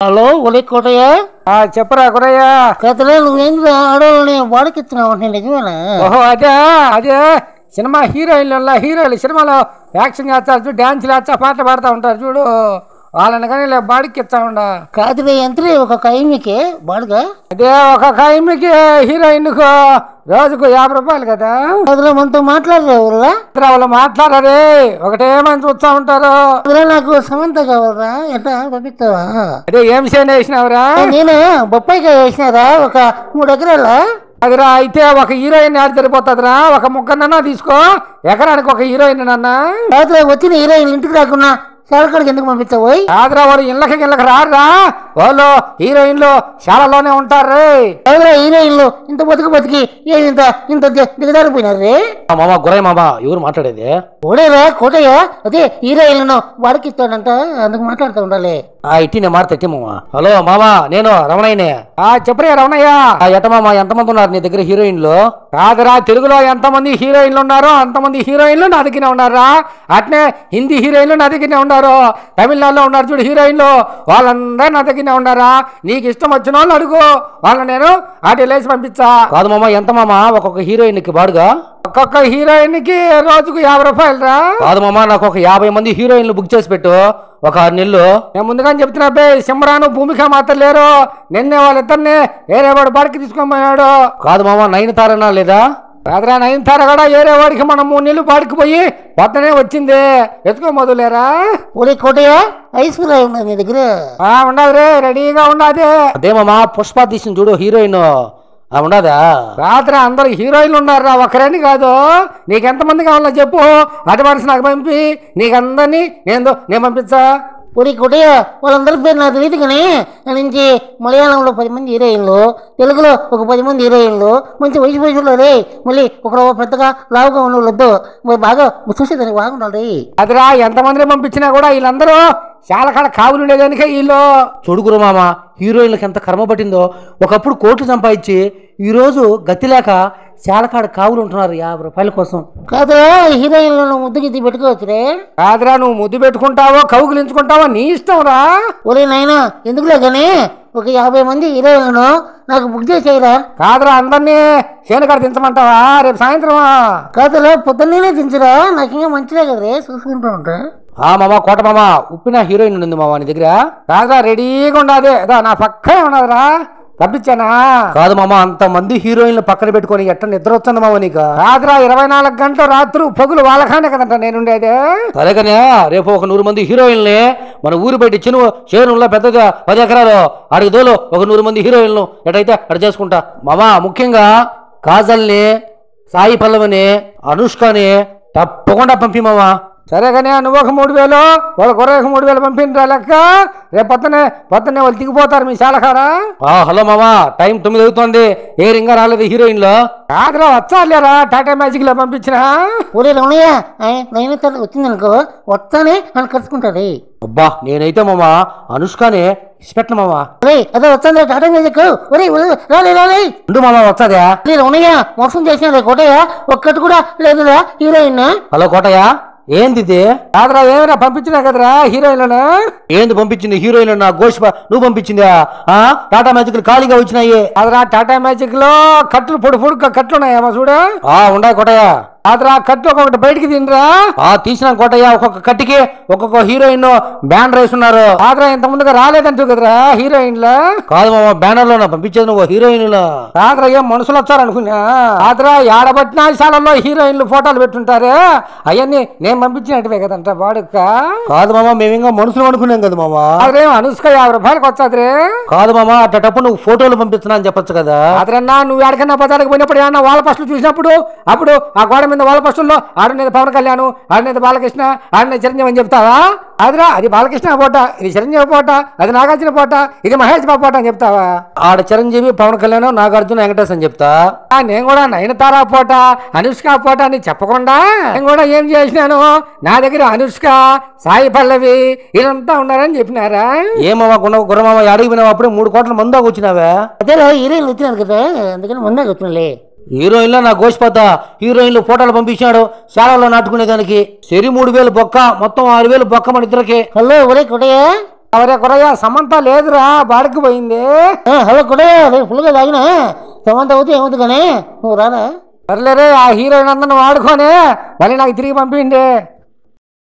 Hello ఒలే కోటయ్య ఆ చెప్పరా గురయ్య కథలో నువ్వేంద్ర ఆడవాళ్ళని వాడకిస్తున్నావు నేను నిజమేనా ఓహో అదే అదే సినిమా హీరోయిన్ల హీరోయిన్లు సినిమాలో యాక్షన్ చేస్తారు చూడు డ్యాన్స్లు వేస్తా పాటలు పాడుతూ ఉంటారు చూడు వాళ్ళని కానీ ఇలా బాడికి ఇస్తా ఉండ కాదులే ఎంతలే ఒక కైమికి బాడుగా అదే ఒక కైమికి హీరోయిన్కు రోజుకు యాభై రూపాయలు కదా కథలో మనతో మాట్లాడరా ఊర్లా ఇద్దరు వాళ్ళు మాట్లాడరే ఒకటే మంది చూస్తూ ఉంటారు కథలో నాకు సమంత కావాలరా ఎట్లా పంపిస్తావా అదే ఏం సేన వేసినావురా నేను బొప్పాయికాయ వేసినారా ఒక మూడు ఎకరాల అదిరా అయితే ఒక హీరోయిన్ యాడ్ సరిపోతుందిరా ఒక ముక్కనన్నా తీసుకో ఎకరానికి ఒక హీరోయిన్ అన్న రాత్రి వచ్చిన హీరోయిన్ ఇంటికి రాకున్నా శాలకాడికి ఎందుకు పంపిస్తావు ఓయ్? కాదురా వారు ఇళ్ళకి ఇళ్ళకి రారురా వాళ్ళు హీరోయిన్లు శాలలోనే ఉంటారు కాదురా హీరోయిన్లు ఇంత బతుకు బతికి ఏ ఇంత ఇంత ది- దిగజారిపోయినారు రే మామ గురయ్య మామ ఎవరు మాట్లాడేది ఓడేరా కోటయ్య అదే హీరోయిన్లను వాడికిస్తాడంట అందుకు మాట్లాడుతూ ఉండాలి ఆ ఇట్టి నేను మాట తెట్టి మామ హలో మామ నేను రమణయ్యనే ఆ చెప్పరే రమణయ్య ఆ ఎట మామ ఎంతమంది ఉన్నారు నీ దగ్గర హీరోయిన్లు కాదురా తెలుగులో ఎంతమంది హీరోయిన్లు ఉన్నారో అంతమంది హీరోయిన్లు నా దగ్గర ఉన్నారా అట్నే హిందీ హీరోయిన్లు నా దగ్గర ఉన్నారు తమిళనాడులో ఉన్నారు చూడు హీరోయిన్లు వాళ్ళందరూ నా దగ్గర ఉన్నారా నీకు ఇష్టం వచ్చిన వాళ్ళు అడుగు వాళ్ళని నేను ఆటి లేచి పంపించా కాదు మామ ఎంత మామ ఒక్కొక్క హీరోయిన్ కి బాడుగా ఒక్కొక్క హీరోయిన్ కి రోజుకు యాభై రూపాయలు రా కాదు మామ నాకు ఒక యాభై మంది హీరోయిన్లు బుక్ చేసి పెట్టు ఒక ఆరు నెలలు నేను ముందుగానే చెప్తున్నా బే సిమ్రాను భూమిక మాత్రం లేరు నిన్నే వాళ్ళిద్దరిని వేరే వాడు బాడికి తీసుకొని పోయాడు కాదు మామ నైన్ తారనా లేదా రాత్రి నైన్ కూడా వేరే వాడికి మనం మూడు నెలలు బాడికి పోయి పొద్దునే వచ్చింది ఎత్తుకో మొదలేరా ఓడే కోటయ్య ఐస్ ఫ్రై ఉన్నది నీ దగ్గర ఆ ఉండదు రే రెడీగా ఉండదు అదే మామ పుష్ప తీసిన చూడు హీరోయిన్ ఆ ఉండదా రాత్రి అందరు హీరోయిన్లు ఉన్నారా ఒకరని కాదు నీకెంతమంది కావాలో చెప్పు అడ్వాన్స్ నాకు పంపి నీకందరినీ నేను నేను పంపించా ఒరే కోటయ్య వాళ్ళందరి పేరు నాకు తెలియదు కానీ నా నుంచి మలయాళంలో పది మంది హీరోయిన్లు తెలుగులో ఒక పది మంది హీరోయిన్లు మంచి వయసు వయసులో రే మళ్ళీ ఒకరు పెద్దగా లావుగా ఉన్న వాళ్ళొద్దు మరి బాగా చూసేదానికి బాగుండాలి అదిరా ఎంతమందిని పంపించినా కూడా వీళ్ళందరూ చాలా కాడ కావులు ఉండేదానికే వీళ్ళు చూడుకురు మామ హీరోయిన్లకు ఎంత కర్మ పట్టిందో ఒకప్పుడు కోట్లు సంపాదించి ఈరోజు గతి లేక చాలకాడ కావులు ఉంటున్నారు యాభై రూపాయల కోసం కాదురా హీరోయిన్లను ముద్దు గిద్ది పెట్టుకోవచ్చు రే కాదురా నువ్వు ముద్దు పెట్టుకుంటావో కౌగులించుకుంటావో నీ ఇష్టం రా ఒరే నాయనా ఎందుకులే కానీ ఒక యాభై మంది హీరోయిన్లను నాకు బుక్ చేసేయరా కాదురా అందరినీ చేనుకాడ దించమంటావా రేపు సాయంత్రమా కాదురా పొద్దున్నే దించురా నాకు ఇంకా మంచిదే కదా రే చూసుకుంటూ ఉంటా ఆ మామ కోట మామ ఉప్పిన హీరోయిన్ ఉంది మామ నీ దగ్గర కాదురా రెడీగా ఉండదు ఏదో నా పక్కే ఉన్నదిరా పంపించానా కాదు మామ అంత మంది హీరోయిన్లు పక్కన పెట్టుకొని ఎట్ట నిద్ర వస్తుంది మామ నీకు రాత్రా ఇరవై నాలుగు గంటలు రాత్రు పొగులు వాళ్ళకానే కదంట నేనుండేది సరేగానే రేపు ఒక నూరు మంది హీరోయిన్లు మన ఊరు బయట చిన్న చేనుల్లో పెద్దగా పది ఎకరాలు అడిగి దోలు ఒక నూరు మంది హీరోయిన్లు ఎటైతే అటు చేసుకుంటా మామ ముఖ్యంగా కాజల్ని సాయి పల్లవిని అనుష్కని తప్పకుండా పంపి మామ సరే కానీ నువ్వు ఒక మూడు వేలు వాళ్ళ ఒక మూడు వేలు పంపిండ్రా లెక్క రేపు పొద్దునే పొద్దున్నే వాళ్ళు దిగిపోతారు మీ శాలకారా ఆ హలో మామ టైం తొమ్మిది అవుతుంది ఏ రింగా రాలేదు హీరోయిన్లు కాదురా వచ్చాలేరా టాటా మ్యాజిక్ లో పంపించిన ఒరే రమణయ్య నేను వచ్చిందనుకో వస్తానే అని కలుసుకుంటారు అబ్బా నేనైతే మామ అనుష్కనే ఇష్టపెట్టిన మామ ఒరే అదే వస్తాను టాటా మ్యాజిక్ ఒరే ఒరే, రాలే రాలే ఉండు మామ వచ్చాదా ఒరే రమణయ్య మోసం చేసిన కోటయ్య ఒక్కటి కూడా లేదురా హీరోయిన్ హలో కోటయ్య ఏంది ఇది కాదురా ఏమైనా పంపించినా కదరా హీరోయిన్లను ఏంది పంపించింది హీరోయిన్ నా గోష్ నువ్వు పంపించిందా ఆ టాటా మ్యాజిక్ ఖాళీగా వచ్చినాయి కాదురా టాటా మ్యాజిక్ లో కట్లు పొడి పొడి కట్లు ఉన్నాయమ్మా చూడు ఆ ఉండాయి కోటయ్య కాదురా కట్లు ఒక్కొక్కటి బయటికి తినరా ఆ తీసిన కోటయ్య ఒక్కొక్క కట్టికి ఒక్కొక్క హీరోయిన్ బ్యానర్ వేస్తున్నారు కాదురా ఇంత ముందుగా రాలేదంటూ కదరా హీరోయిన్లు కాదు మామ బ్యానర్ లో పంపించేది నువ్వు హీరోయిన్ కాదురా ఏం మనుషులు వచ్చారనుకున్నా కాదురా ఏడబట్టిన శాలలో హీరోయిన్లు ఫోటోలు పెట్టుంటారే అవన్నీ నేను పంపించినట్టువే కదంట వాడుక కాదు మామ మేము ఇంకా మనుషులు అనుకున్నాం కదా మామ అదే అనుష్క యాభై రూపాయలకి వచ్చాదిరే కాదు మామ అట్టేటప్పుడు నువ్వు ఫోటోలు పంపిస్తున్నా అని చెప్పొచ్చు కదా అదరన్నా నువ్వు ఎక్కడికన్నా బజార్కి పోయినప్పుడు ఏమన్నా వాళ్ళ పస్టులు చూసినప్పుడు అప్పుడు ఆ గోడ మీద వాళ్ళ పస్టుల్లో ఆడనేది పవన్ కళ్యాణ్ ఆడనేది బాలకృష్ణ ఆడనేది చిరంజీవి అని చెప్తావా అదిరా అది బాలకృష్ణ పోట ఇది చిరంజీవి పోట అది నాగార్జున పోట ఇది మహేష్ బాబు పోట అని చెప్తావా ఆడ చిరంజీవి పవన్ కళ్యాణ్ నాగార్జున వెంకటేష్ అని చెప్తా ఆ, నేను కూడా నయనతార పోట అనుష్క పోట అని చెప్పకుండా నేను కూడా ఏం చేసినాను నా దగ్గర అనుష్క సాయి పల్లవి వీళ్ళంతా ఉన్నారని చెప్పినారా ఏమమ్మా గుణ గుర్రమామ అడిగి పోయినావు అప్పుడే మూడు కోట్ల మందాకు వచ్చినావే అదేరా హీరోయిన్లు వచ్చినారు కదా అందుకని ముందే వచ్చినలే హీరోయిన్లో నా గోష్పత హీరోయిన్లు ఫోటోలు పంపించాడు శాలలో నాటుకునే దానికి సరి మూడు వేలు బొక్క మొత్తం ఆరు వేలు బొక్క మన ఇద్దరికి హలో ఒరే కొడయ్య ఎవరే కొరయ్య సమంత లేదురా బాడికి పోయింది ఆ, హలో కొడయ్య రేపు ఫుల్గా తాగినా సమంత అవుతే ఏమవుతుంది కానీ నువ్వు రారా సర్లేరే ఆ హీరోయిన్ అందరిని వాడుకొని మళ్ళీ నాకు తిరిగి పంపిండి